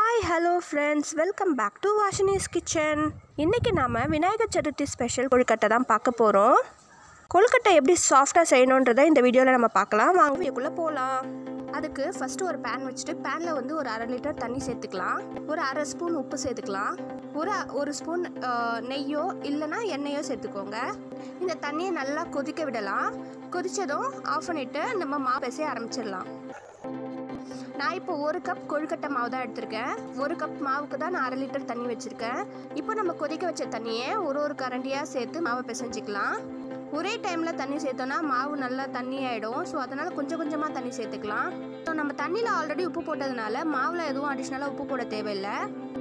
hi hello friends welcome back to வாஷினிஸ் kitchen இன்றைக்கி நாம் விநாயகர் சதுர்த்தி ஸ்பெஷல் கொழுக்கட்டை தான் பார்க்க போகிறோம் கொழுக்கட்டை எப்படி சாஃப்டாக செய்யணுன்றதை இந்த வீடியோவில் நம்ம பார்க்கலாம் வாங்க வீடியோக்குள்ளே போகலாம் அதுக்கு ஃபஸ்ட்டு ஒரு பேன் வச்சுட்டு பேனில் வந்து ஒரு அரை லிட்டர் தண்ணி சேர்த்துக்கலாம் ஒரு அரை ஸ்பூன் உப்பு சேர்த்துக்கலாம் ஒரு ஒரு ஸ்பூன் அஹ், நெய்யோ இல்லைன்னா எண்ணெயோ சேர்த்துக்கோங்க இந்த தண்ணியை நல்லா கொதிக்க விடலாம் கொதித்ததும் ஆஃப் பண்ணிவிட்டு நம்ம மாவு பிசைய ஆரம்பிச்சிடலாம் நான் இப்போ ஒரு கப் கொழுக்கட்டை மாவு தான் எடுத்திருக்கேன் ஒரு கப் மாவுக்கு தான் நான் அரை லிட்டர் தண்ணி வச்சுருக்கேன் இப்போ நம்ம கொதிக்க வச்ச தண்ணியை ஒரு ஒரு கரண்டியாக சேர்த்து மாவை பிசைஞ்சிக்கலாம் ஒரே டைமில் தண்ணி சேர்த்தோன்னா மாவு நல்லா தண்ணி ஆகிடும் ஸோ அதனால் கொஞ்சம் கொஞ்சமாக தண்ணி சேர்த்துக்கலாம் ஸோ நம்ம தண்ணியில் ஆல்ரெடி உப்பு போட்டதுனால மாவில் எதுவும் அடிஷ்னலாக உப்பு போட தேவையில்லை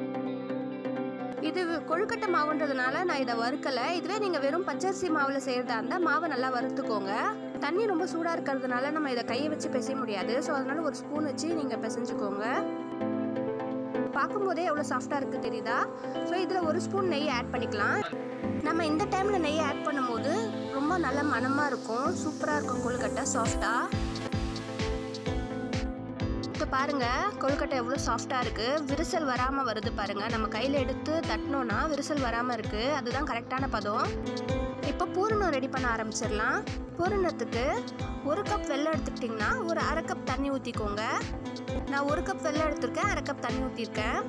இது கொழுக்கட்டை மாவுன்றதுனால நான் இதை வறுக்கலை இதுவே நீங்கள் வெறும் பச்சரிசி மாவில் செய்கிறதா இருந்தால் மாவை நல்லா வறுத்துக்கோங்க தண்ணி ரொம்ப சூடாக இருக்கிறதுனால நம்ம இதை கையை வச்சு பிசைய முடியாது ஸோ அதனால ஒரு ஸ்பூன் வச்சு நீங்கள் பிசைஞ்சுக்கோங்க பார்க்கும்போதே எவ்வளோ சாஃப்டாக இருக்குது தெரியுதா ஸோ இதில் ஒரு ஸ்பூன் நெய் ஆட் பண்ணிக்கலாம் நம்ம இந்த டைமில் நெய் ஆட் பண்ணும்போது ரொம்ப நல்ல மணமாக இருக்கும் சூப்பராக இருக்கும் கொழுக்கட்டை சாஃப்டாக இப்போ பாருங்க கொழுக்கட்டை எவ்வளோ சாஃப்டாக இருக்குது விரிசல் வராமல் வருது பாருங்க நம்ம கையில் எடுத்து தட்டினோன்னா விரிசல் வராமல் இருக்குது அதுதான் கரெக்டான பதம் இப்போ பூரணம் ரெடி பண்ண ஆரம்பிச்சிடலாம் பூரணத்துக்கு ஒரு கப் வெல்லம் எடுத்துக்கிட்டிங்கன்னா ஒரு அரை கப் தண்ணி ஊற்றிக்கோங்க நான் ஒரு கப் வெல்லம் எடுத்திருக்கேன் அரை கப் தண்ணி ஊற்றிருக்கேன்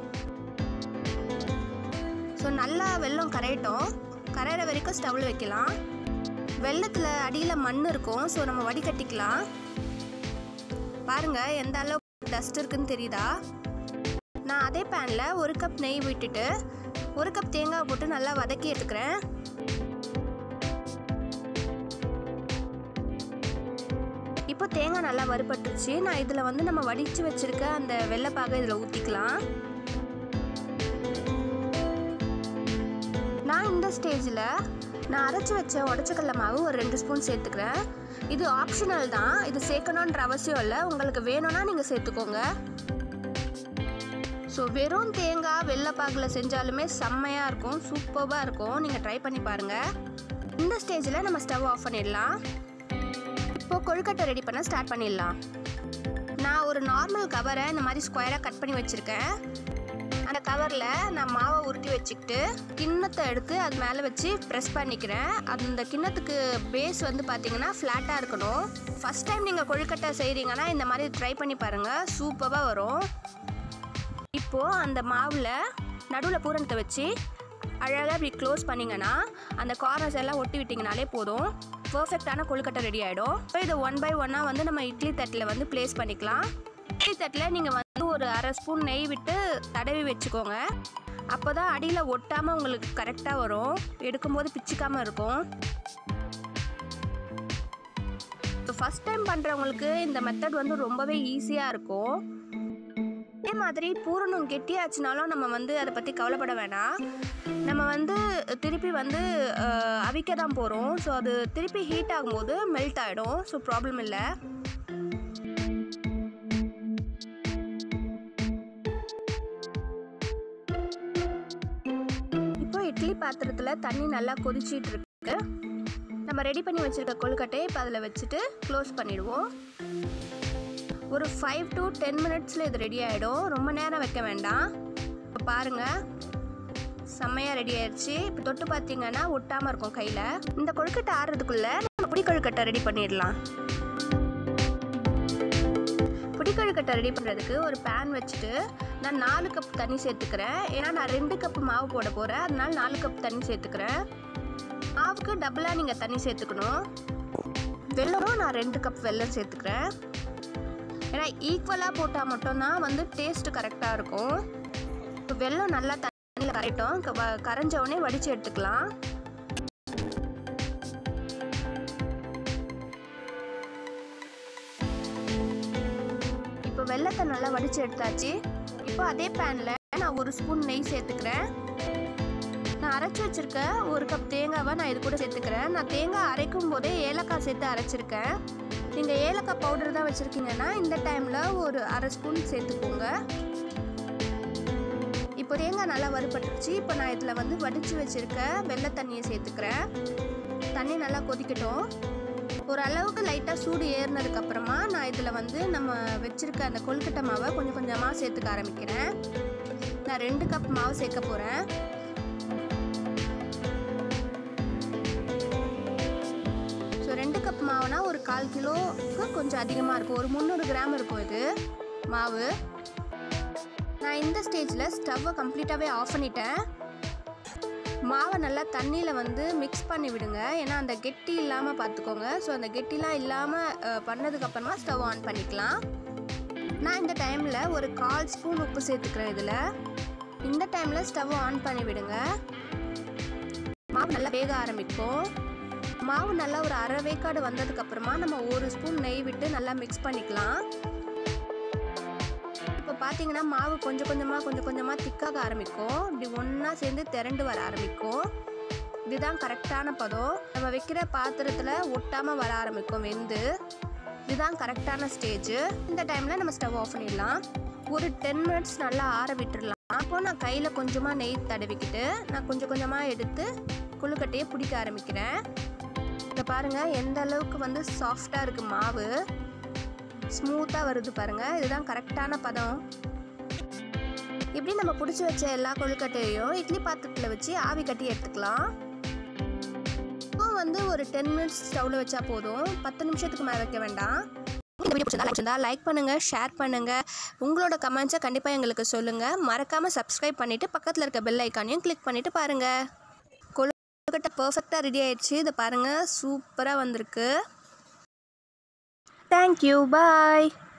ஸோ நல்லா வெல்லம் கரையட்டும் கரையிற வரைக்கும் ஸ்டவ்வில் வைக்கலாம் வெள்ளத்தில் அடியில் மண் இருக்கும் ஸோ நம்ம வடிகட்டிக்கலாம் பாருங்க எந்த அளவுக்கு டஸ்ட் இருக்குன்னு தெரியுதா நான் அதே பேனில் ஒரு கப் நெய் விட்டுட்டு ஒரு கப் தேங்காய் போட்டு நல்லா வதக்கி எடுத்துக்கிறேன் இப்போ தேங்காய் நல்லா வறுபட்டுருச்சு நான் இதில் வந்து நம்ம வடித்து வச்சிருக்க அந்த வெள்ளைப்பாகை இதில் ஊற்றிக்கலாம் நான் இந்த ஸ்டேஜில் நான் அரைச்சி வச்ச உடச்சக்கடல மாவு ஒரு ரெண்டு ஸ்பூன் சேர்த்துக்கிறேன் இது ஆப்ஷனல் தான் இது சேர்க்கணுன்ற அவசியம் இல்லை உங்களுக்கு வேணும்னா நீங்கள் சேர்த்துக்கோங்க ஸோ வெறும் தேங்காய் வெள்ளைப்பாகில் செஞ்சாலுமே செம்மையாக இருக்கும் சூப்பராக இருக்கும் நீங்கள் ட்ரை பண்ணி பாருங்கள் இந்த ஸ்டேஜில் நம்ம ஸ்டவ் ஆஃப் பண்ணிடலாம் இப்போது கொழுக்கட்டை ரெடி பண்ண ஸ்டார்ட் பண்ணிடலாம் நான் ஒரு நார்மல் கவரை இந்த மாதிரி ஸ்கொயராக கட் பண்ணி வச்சுருக்கேன் அந்த கவரில் நான் மாவை உருட்டி வச்சுக்கிட்டு கிண்ணத்தை எடுத்து அது மேலே வச்சு ப்ரெஸ் பண்ணிக்கிறேன் அந்த கிண்ணத்துக்கு பேஸ் வந்து பார்த்தீங்கன்னா ஃப்ளாட்டாக இருக்கணும் ஃபஸ்ட் டைம் நீங்கள் கொழுக்கட்டை செய்கிறீங்கன்னா இந்த மாதிரி ட்ரை பண்ணி பாருங்கள் சூப்பராக வரும் இப்போது அந்த மாவில் நடுவில் பூரணத்தை வச்சு அழகாக இப்படி க்ளோஸ் பண்ணிங்கன்னா அந்த கார்னர்ஸ் எல்லாம் ஒட்டி விட்டிங்கனாலே போதும் பர்ஃபெக்டான கொழுக்கட்டை ரெடி ஆகிடும் இப்போ இதை ஒன் பை ஒன்னாக வந்து நம்ம இட்லி தட்டில் வந்து ப்ளேஸ் பண்ணிக்கலாம் இட்லி தட்டில் நீங்கள் வந்து ஒரு அரை ஸ்பூன் நெய் விட்டு தடவி வச்சுக்கோங்க அப்போ தான் அடியில் ஒட்டாமல் உங்களுக்கு கரெக்டாக வரும் எடுக்கும்போது பிச்சுக்காமல் இருக்கும் ஃபஸ்ட் டைம் பண்ணுறவங்களுக்கு இந்த மெத்தட் வந்து ரொம்பவே ஈஸியாக இருக்கும் அதே மாதிரி பூரணம் கெட்டியாச்சுனாலும் நம்ம வந்து அதை பற்றி கவலைப்பட வேணாம் நம்ம வந்து திருப்பி வந்து அஹ், அவிக்க தான் போகிறோம் ஸோ அது திருப்பி ஹீட் ஆகும்போது மெல்ட் ஆகிடும் ஸோ ப்ராப்ளம் இல்லை இப்போ இட்லி பாத்திரத்தில் தண்ணி நல்லா கொதிச்சிட்டு இருக்கு நம்ம ரெடி பண்ணி வச்சிருக்க கொழுக்கட்டையை இப்போ அதில் வச்சுட்டு க்ளோஸ் பண்ணிடுவோம் ஒரு ஃபைவ் டு டென் மினிட்ஸில் இது ரெடி ஆகிடும் ரொம்ப நேரம் வைக்க வேண்டாம் இப்போ பாருங்கள் செம்மையாக ரெடி ஆயிடுச்சு இப்போ தொட்டு பார்த்தீங்கன்னா ஒட்டாமல் இருக்கும் கையில் இந்த கொழுக்கட்டை ஆடுறதுக்குள்ளே நம்ம புடி கொழுக்கட்டை ரெடி பண்ணிடலாம் புடி கொழுக்கட்டை ரெடி பண்ணுறதுக்கு ஒரு பேன் வச்சுட்டு நான் நாலு கப் தண்ணி சேர்த்துக்கிறேன் ஏன்னா நான் ரெண்டு கப் மாவு போட போகிறேன் அதனால நாலு கப் தண்ணி சேர்த்துக்கிறேன் மாவுக்கு டபுளாக நீங்கள் தண்ணி சேர்த்துக்கணும் வெல்லமும் நான் ரெண்டு கப் வெல்லம் சேர்த்துக்கிறேன் ஏன்னா ஈக்குவலாக போட்டால் மட்டும்தான் வந்து டேஸ்ட்டு கரெக்டாக இருக்கும் இப்போ வெல்லம் நல்லா தண்ணியில் கரைட்டும் க- வ- கரைஞ்ச உடனே வடித்து எடுத்துக்கலாம் இப்போ வெல்லத்தை நல்லா வடித்து எடுத்தாச்சு இப்போ அதே பேனில் நான் ஒரு ஸ்பூன் நெய் சேர்த்துக்கிறேன் நான் அரைச்சி வச்சிருக்க ஒரு கப் தேங்காவை நான் இது கூட சேர்த்துக்கிறேன் நான் தேங்காய் அரைக்கும் போதே ஏலக்காய் சேர்த்து அரைச்சிருக்கேன் நீங்கள் ஏலக்காய் பவுடர் தான் வச்சுருக்கீங்கன்னா இந்த டைமில் ஒரு அரை ஸ்பூன் சேர்த்துக்கோங்க இப்போ தேங்காய் நல்லா வறுபட்டுருச்சு இப்போ நான் இதில் வந்து வடித்து வச்சுருக்க வெள்ளை தண்ணியை சேர்த்துக்கிறேன் தண்ணி நல்லா கொதிக்கட்டும் ஒரு அளவுக்கு லைட்டாக சூடு ஏறினதுக்கு அப்புறமா நான் இதில் வந்து நம்ம வச்சுருக்க அந்த கொழுக்கட்டை மாவை கொஞ்சம் கொஞ்சமாக சேர்த்துக்க ஆரம்பிக்கிறேன் நான் ரெண்டு கப் மாவு சேர்க்க போகிறேன் ஸோ ரெண்டு கப் மாவுனா ஒரு கால் கிலோவுக்கு கொஞ்சம் அதிகமாக இருக்கும் ஒரு முந்நூறு கிராம் இருக்கும் இது மாவு நான் இந்த ஸ்டேஜில் ஸ்டவ்வை கம்ப்ளீட்டாகவே ஆஃப் பண்ணிட்டேன் மாவை நல்லா தண்ணியில் வந்து மிக்ஸ் பண்ணி விடுங்க ஏன்னா அந்த கெட்டி இல்லாமல் பார்த்துக்கோங்க ஸோ அந்த கெட்டிலாம் இல்லாமல் பண்ணதுக்கப்புறமா ஸ்டவ் ஆன் பண்ணிக்கலாம் நான் இந்த டைமில் ஒரு கால் ஸ்பூன் உப்பு சேர்த்துக்கிறேன் இதில் இந்த டைமில் ஸ்டவ் ஆன் பண்ணி விடுங்க மாவு நல்லா வேக ஆரம்பிக்கும் மாவு நல்லா ஒரு அரை வேக்காடு வந்ததுக்கப்புறமா நம்ம ஒரு ஸ்பூன் நெய் விட்டு நல்லா மிக்ஸ் பண்ணிக்கலாம் இப்போ பார்த்தீங்கன்னா மாவு கொஞ்சம் கொஞ்சமாக கொஞ்சம் கொஞ்சமாக திக்காக ஆரம்பிக்கும் இப்படி ஒன்றா சேர்ந்து திரண்டு வர ஆரம்பிக்கும் இதுதான் கரெக்டான பதம் நம்ம வைக்கிற பாத்திரத்தில் ஒட்டாமல் வர ஆரம்பிக்கும் வெந்து இதுதான் கரெக்டான ஸ்டேஜ் இந்த டைமில் நம்ம ஸ்டவ் ஆஃப் பண்ணிடலாம் ஒரு டென் மினிட்ஸ் நல்லா ஆற விட்டுடலாம் அப்போ நான் கையில் கொஞ்சமாக நெய் தடவிக்கிட்டு நான் கொஞ்சம் கொஞ்சமாக எடுத்து கொழுக்கட்டையை பிடிக்க ஆரம்பிக்கிறேன் இதை பாருங்கள் எந்த அளவுக்கு வந்து சாஃப்டாக இருக்குது மாவு ஸ்மூத்தாக வருது பாருங்கள் இதுதான் கரெக்டான பதம் இப்படி நம்ம பிடிச்சி வச்ச எல்லா கொழுக்கட்டையும் இட்லி பாத்திரத்தில் வச்சு ஆவி கட்டி எடுத்துக்கலாம் இப்போ வந்து ஒரு டென் மினிட்ஸ் ஸ்டவ்வில் வச்சா போதும் பத்து நிமிஷத்துக்கு மேலே வைக்க வேண்டாம் இந்த வீடியோ பிடிச்சிருந்தா லைக் இருந்தா லைக் பண்ணுங்கள் ஷேர் பண்ணுங்கள் உங்களோட கமெண்ட்ஸை கண்டிப்பாக எங்களுக்கு சொல்லுங்கள் மறக்காமல் சப்ஸ்கிரைப் பண்ணிவிட்டு பக்கத்தில் இருக்க பெல் ஐக்கானையும் கிளிக் பண்ணிவிட்டு பாருங்கள் கொழுக்கட்டை பர்ஃபெக்டாக ரெடி ஆயிடுச்சு இதை பாருங்கள் சூப்பராக வந்திருக்கு தேங்க்யூ பாய்